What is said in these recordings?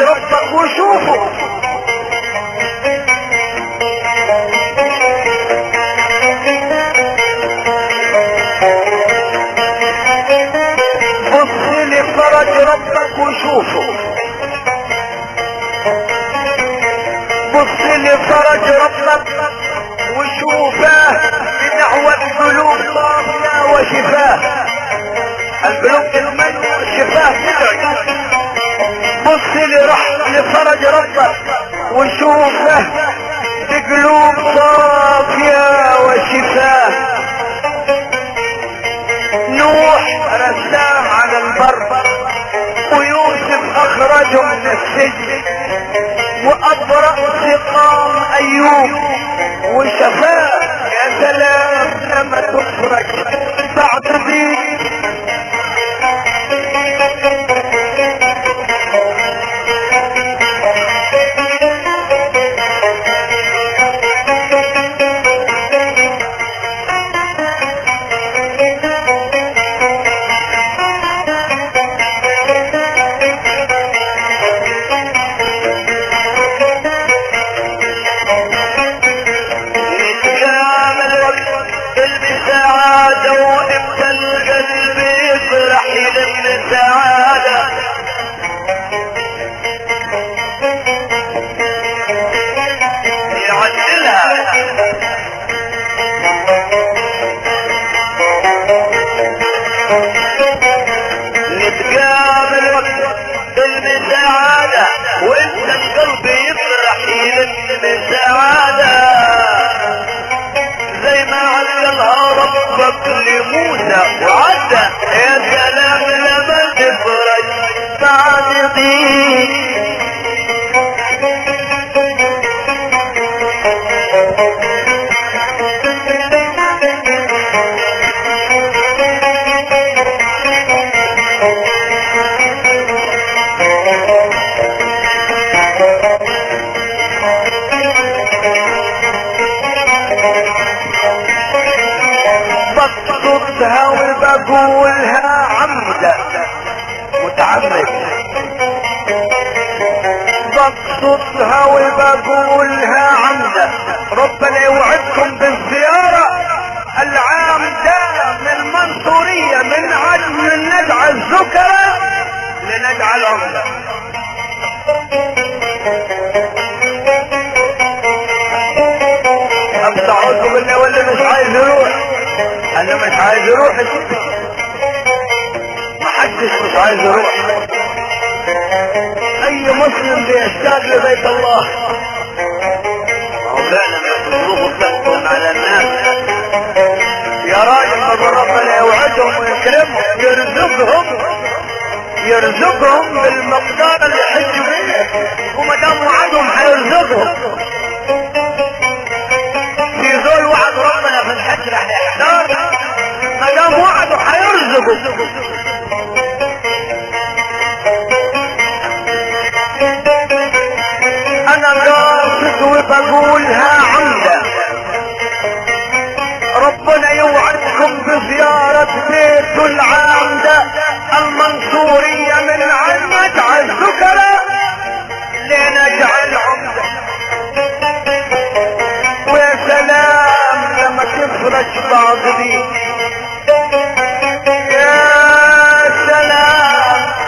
ربك وشوفه بص لفرج ربك وشوفه بص لفرج ربك وشوفه بدعوة قلوب صافية وشفاه القلوب المن والشفاه تدعي بص لرح لفرج ربك وشوفه بقلوب صافية وشفاه نوح رسام على البر ويوسف اخرجه من السجن وابرأ سقام ايوب وشفاه يا سلام لما تفرج بعد ذيك كامل وقت السعادة وامتى القلب يفرح يلم سعادة يعدلها نتقابل وقت المساعدة وانت القلب يفرح يلم سعادة زي ما علمها ربك لموسى وعدى يا سلام لما تفرج بعد ضيق بقصدها وبقولها عمدا متعمد بقصدها وبقولها عمدا ربنا يوعدكم بالزيارة العام ده من المنصورية من عدن من ندع الذكرى لندع العمدة ابدا اعوذ بالله ولا مش عايز يروح انا مش عايز يروح ما حدش مش عايز يروح اي مسلم بيشتاق لبيت الله مولانا يطلبوا تحكم على الناس يا راجل ما ربنا يوعدهم ويكرمهم يرزقهم يرزقهم بالمقدار اللي يحجوا بيه وما دام وعدهم هيرزقهم في ذول وعد ربنا في الحج راح يحتار ما دام وعده هيرزقه انا قاصد وبقولها عمدا ربنا يوعدكم بزيارة بيت العامدة المنصورية من نجع الذكرى لنجع العمدة ويا سلام لما تفرج بعض دي يا سلام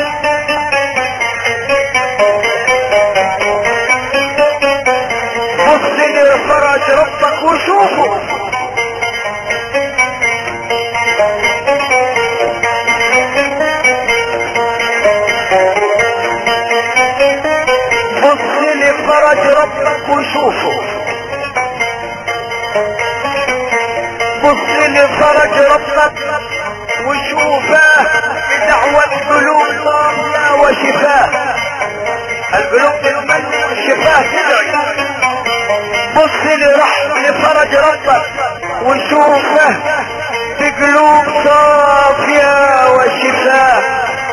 بص لفرج ربك وشوفه بص لفرج ربك وشوفه بص لفرج ربك وشوفاه بدعوة قلوب صافية وشفاه القلوب المن والشفاه تدعي بص لرح لفرج ربك وشوفه بقلوب صافية وشفاه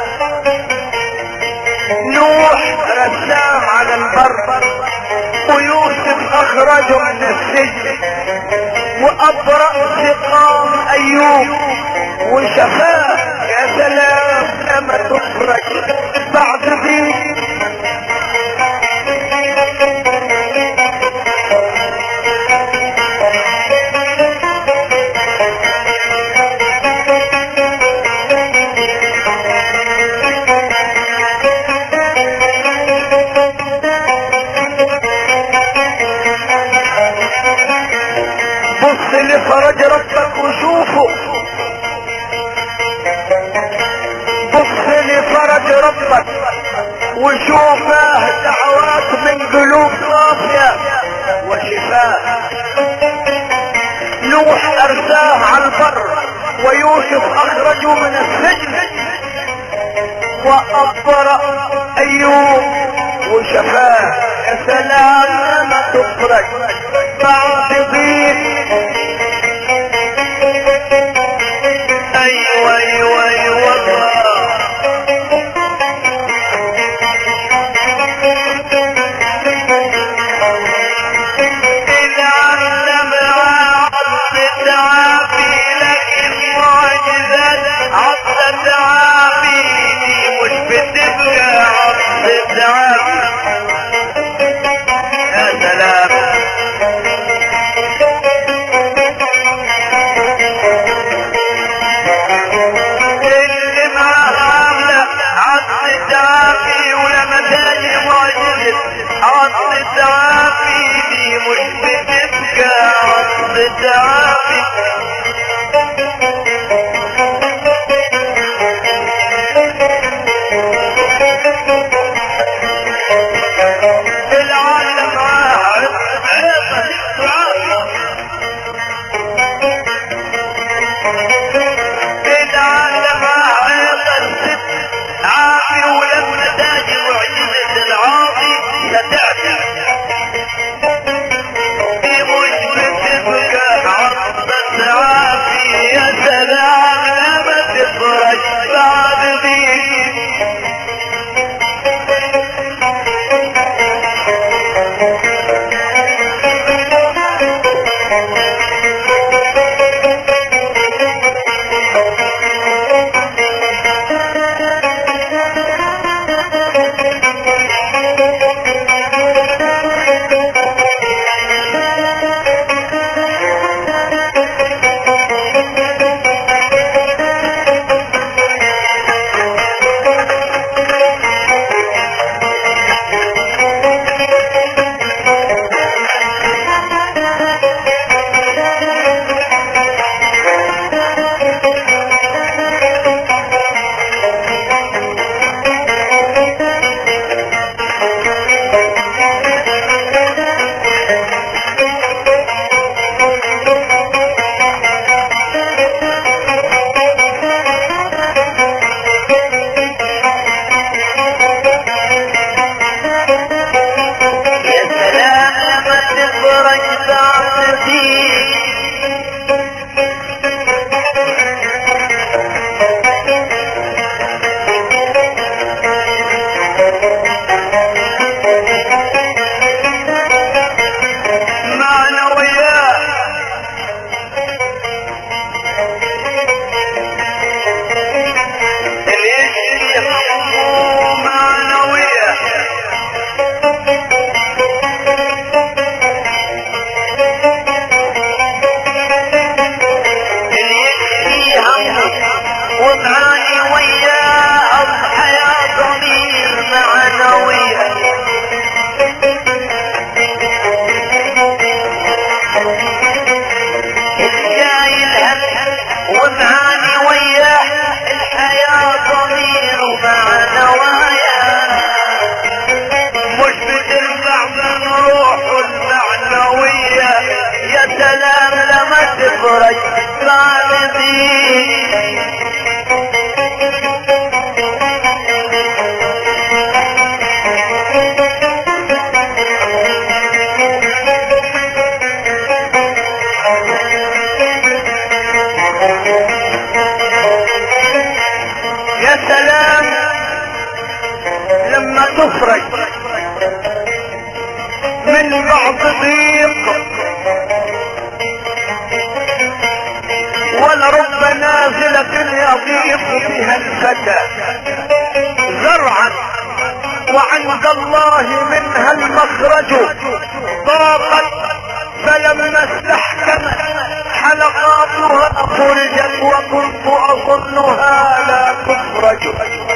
نوح رسام على البر ويوسف اخرجه من السجن وابرأ سقام ايوب وشفاه يا سلام لما تفرج بعد ذيك وشوفاه دعوات من قلوب صافية وشفاه نوح ارساه على البر ويوسف اخرجه من السجن وابرأ ايوب وشفاه يا سلام لما تخرج بعد ضيق ايوه ايوه ايوه العلم عطت عافي لكن معجزات عطت عافي دي مش بتبقى عطت عافي يا سلام اللي معاه عاملة عطت عافي ولما تاجي معجزة عطت عافي دي مش بتبقى عطت عافي العالم عارف عيب عافي العالم عيب الست عافي ولما تاجي معجزة العاطي ستأتي دي مش بتبقى عرضة عافي يا سلام لما تخرج بعد دي يا سلام لما تخرج بعد دي معنا وياه اللي يشكي همه معنا وياه اللي يشكي همه ومعاني وياه اضحى يا ضمير معنا وياه الجاي الهم ومعاني وياه الحياة ضمير ومعنا وياه مش بترفع من روحه المعنوية يا سلام لما تفرج بعد دي يا سلام لما تخرج من بعض ضيق ولرب نازلة يضيق بها الفتى زرعا وعند الله منها المخرج ضاقت فلما استحكم حلقاتها فرجت وكنت اظنها لا تفرج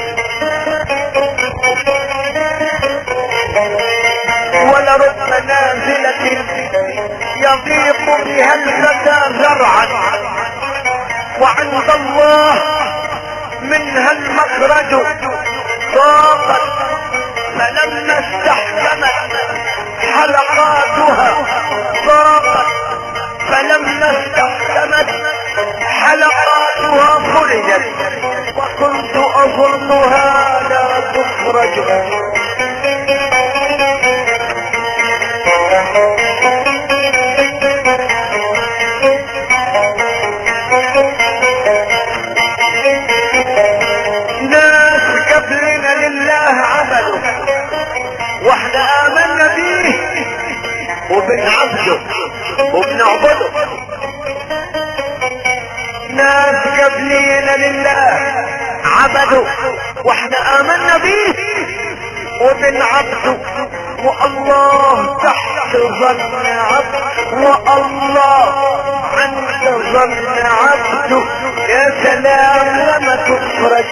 ولرب نازلة يضيق بها الفتى زرعا وعند الله منها المخرج ضاقت يبنينا لله عبده واحنا امنا بيه وبنعبده والله تحت ظن عبد والله عند ظن عبده يا سلام لما تفرج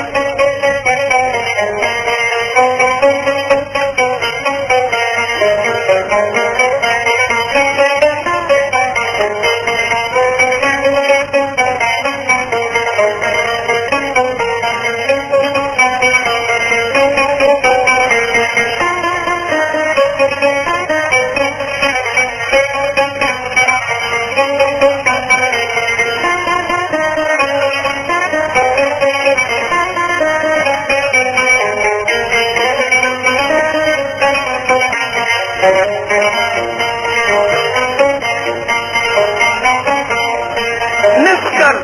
نسكر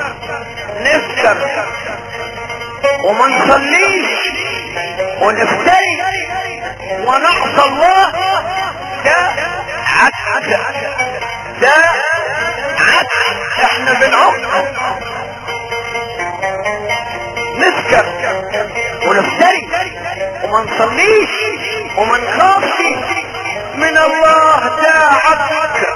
نسكر وما نصليش ونفتري ونعصى الله ده عكس ده عكس احنا بنعق نسكر ونفتري وما نصليش وما نخافش من الله ده عكس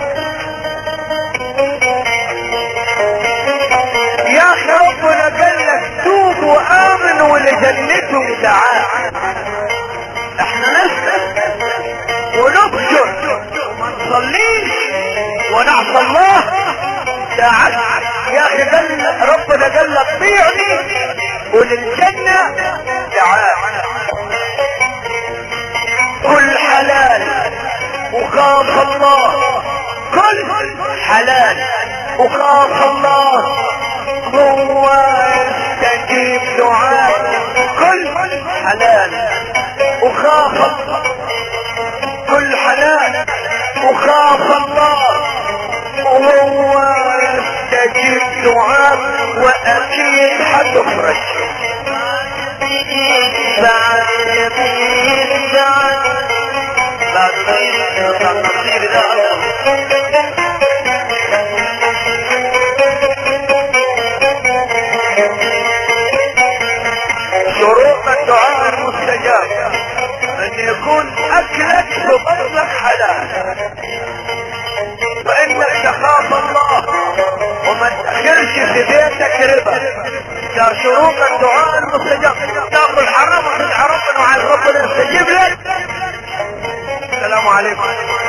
يا اخي ربنا قال لك توب وامن ولجنته دعاء احنا نسأل ونبشر وما نصليش ونعصى الله دعاء يا اخي قال ربنا قال لك طيعني وللجنة دعاء كل حلال وخاف الله كل حلال وخاف الله هو يستجيب دعاء كل حلال وخاف كل حلال وخاف الله وهو يستجيب دعاء واكيد حتفرج بعد يمين بعد بعد التصير ده شروط الدعاء المستجاب ان يكون اكلك ببطنك حلال وانك تخاف الله وما تأخرش في بيتك ربا ده شروط الدعاء المستجاب تاكل حرام وتدعى ربنا وعايز ربنا يستجيب لك السلام عليكم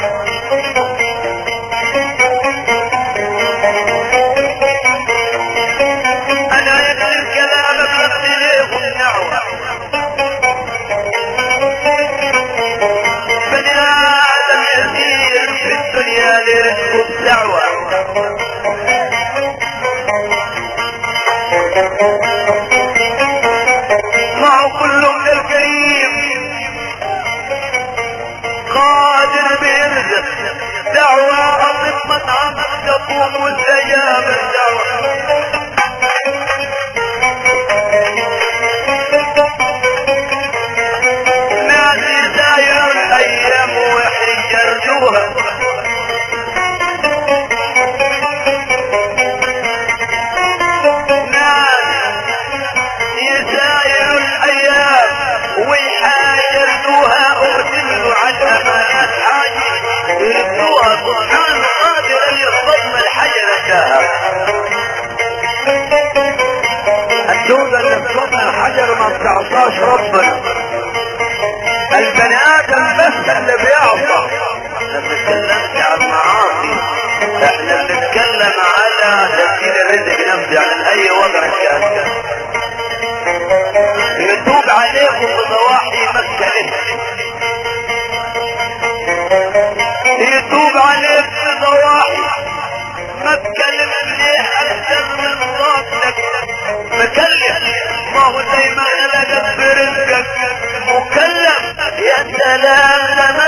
انا يكفي كلامك يكفي ليه الدعوه بني ادم يسير في الدنيا لرزق الدعوه معه كل من الكريم قادر بيرزق دعوة أطب مطعمك تقوم واستجاب الدعوة ناس يساير الأيام ويحرج يرجوها ناس يساير الأيام ويحاجرتوها وتلوا على الأمانات حاجة يردوها سبحان قادر أن يصطدم الحجر ساها الدودة اللي بتصدم الحجر ما بتعصاش ربنا البني آدم بس اللي بيعصى احنا بنتكلمش عن معاصي احنا بنتكلم على تسجيل الرزق نفسه يعني اي وضع كان يتوب عليكم بضواحي مكة يتوب عليك بضواحي مكة لمليح احسن من صوتك مكلف ما هو زي ما خلقك برزقك مكلف يا سلام لما